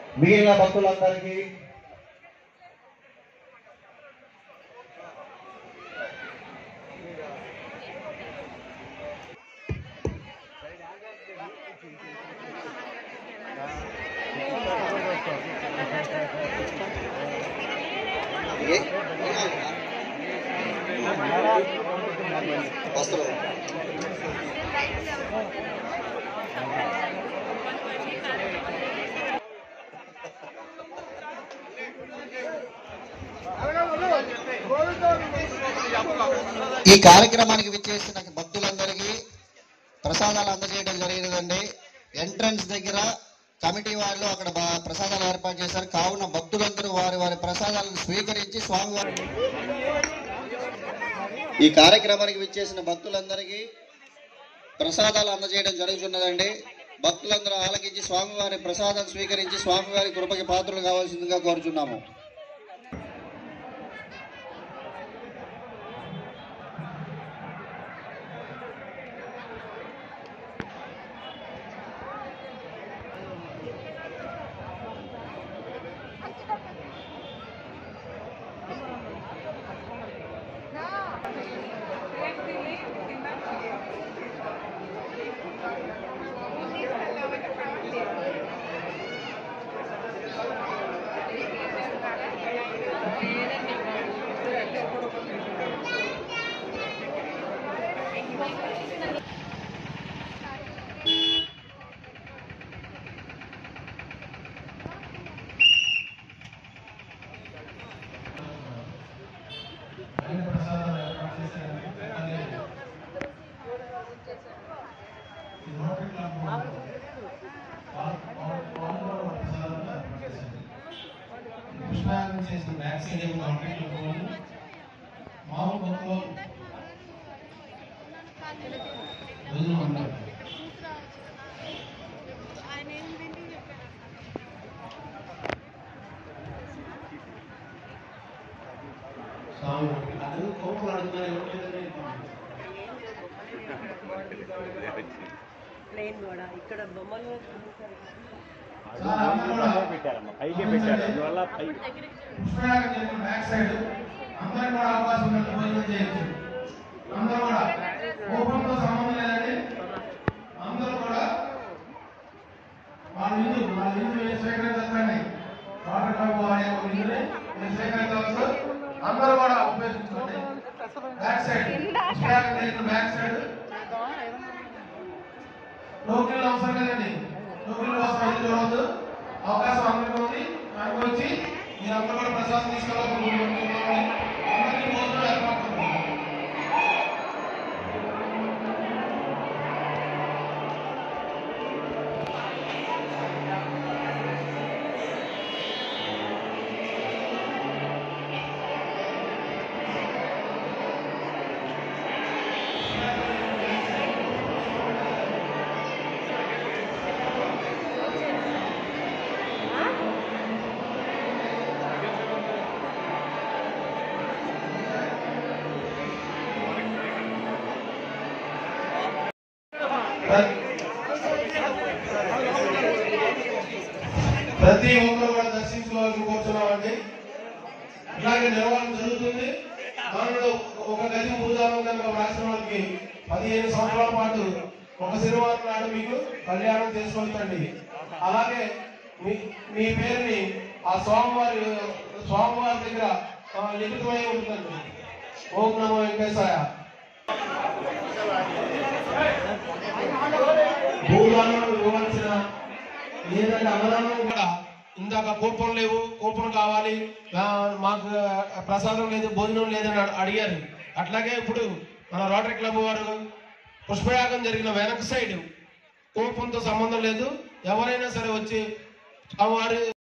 మిగిలిన భక్తులందరికీ ఈ కార్యక్రమానికి విచ్చేసిన భక్తులందరికీ ప్రసాదాలు అందజేయడం జరిగినదండి ఎంట్రన్స్ దగ్గర కమిటీ వాళ్ళు అక్కడ బా- ప్రసాదాలు ఏర్పాటు చేశారు కావున భక్తులందరూ వారి వారి ప్రసాదాలను స్వీకరించి స్వామివారి ఈ కార్యక్రమానికి విచ్చేసిన భక్తులందరికీ ప్రసాదాలు అందజేయడం జరుగుతున్నదండి భక్తులందరూ ఆలకించి స్వామివారి ప్రసాదం స్వీకరించి స్వామివారి కృపకి పాత్రలు కావాల్సిందిగా కోరుచున్నాము పుష్పయాగం చేసిన బ్యాక్ సైడ్ ఏమో కాంట్రాక్ట్ పోవాలి మామూలు భక్తులు రోజులు ఉంటారు స్వామి అది కోపం అడుగుతారు ఎవరు ప్లేన్ కూడా ఇక్కడ బొమ్మలు పెట్టారమ్మా పైకే పెట్టారు అందువల్ల పై పుష్పయాగం చేసిన బ్యాక్ సైడ్ అందరికి కూడా అవకాశం ఉన్నట్టు భోజనం చేయొచ్చు అందరూ కూడా కోపంతో సంబంధం లేదండి అందరూ కూడా వాళ్ళ ఇల్లు వాళ్ళ ఇల్లు ఏ స్వీకరించండి వాటర్ క్లబ్ వాడే ఒక ఇల్లుని మీరు స్వీకరించవచ్చు అందరూ కూడా ఉపయోగించుకోండి బ్యాక్ సైడ్ పుష్పయాగం చేసిన బ్యాక్ సైడ్ టోకెన్లు అవసరం లేదండి టోకెన్లు కోసం ఎదురు చూడవద్దు అవకాశం అందరికీ ఉంది మనకు వచ్చి మీరు అందరూ కూడా ప్రసాదం తీసుకెళ్ళాలనుకుంటున్నామని అందరికీ భోజనం ఏర్పాటు చేయండి. ప్రతి ఒక్కరు కూడా దర్శించుకోవాలని కోరుతున్నామండి ఇలాగే నిర్వహణ జరుగుతుంది మనలో ఒక గది భూదానం కనుక రాసిన వాళ్ళకి పదిహేను సంవత్సరాల పాటు ఒక శనివారం నాడు మీకు కళ్యాణం చేసుకోవచ్చండి అలాగే మీ మీ పేరుని ఆ స్వామివారి స్వామివారి దగ్గర ఆ, లిఖితమై ఉంటుందండి ఓం నమో వెంకటేశాయ భూదానం ఇవ్వాల్సిన లేదంటే అన్నదానం కూడా ఇందాక కూపన్ లేవు కూపన్ కావాలి ఆ, మాకు ప్రసాదం లేదు భోజనం లేదని అడ- అడిగారు అట్లాగే ఇప్పుడు మన రోటరీ క్లబ్ వారు పుష్పయాగం జరిగిన వెనక సైడ్ కూపంతో సంబంధం లేదు ఎవరైనా సరే వచ్చి వారి